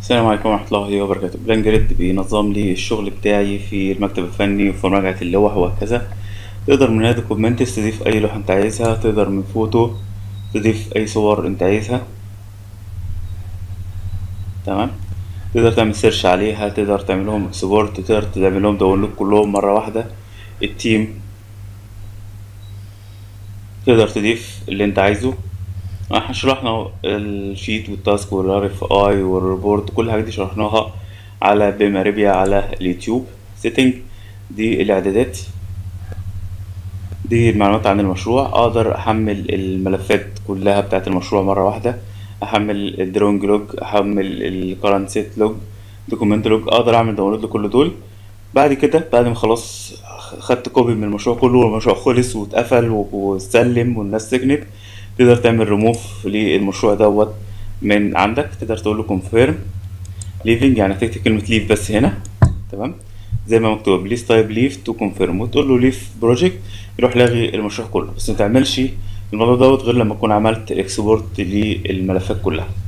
السلام عليكم ورحمة الله وبركاته بلان جريد بينظم لي الشغل بتاعي في المكتب الفني وفي مراجعة اللوح وهكذا تقدر من هنا دوكومنتس تضيف أي لوحة أنت عايزها تقدر من فوتو تضيف أي صور أنت عايزها تمام تقدر تعمل سيرش عليها تقدر تعملهم اكسبورت تقدر تعملهم داونلود كلهم مرة واحدة التيم تقدر تضيف اللي أنت عايزه احنا شرحنا الشيت والتاسك والار اف اي والريبورت كل الحاجات دي شرحناها على بماريبيا على اليوتيوب سيتنج دي الاعدادات دي المعلومات عن المشروع اقدر احمل الملفات كلها بتاعه المشروع مره واحده احمل الدرونج لوج احمل الكرنت سيت لوج دوكيمنت لوج اقدر اعمل داونلود لكل دول بعد كده بعد ما خلاص خدت كوبي من المشروع كله والمشروع خلص واتقفل واتسلم والناس سجنت تقدر تعمل ريموف للمشروع دوت من عندك تقدر تقول له كونفيرم ليفنج يعني تكتب كلمة ليف بس هنا تمام زي ما مكتوب بليز تايب ليف تو كونفيرم وتقول له ليف بروجكت يروح لاغي المشروع كله بس ما تعملش الموضوع دوت غير لما تكون عملت اكسبورت للملفات كلها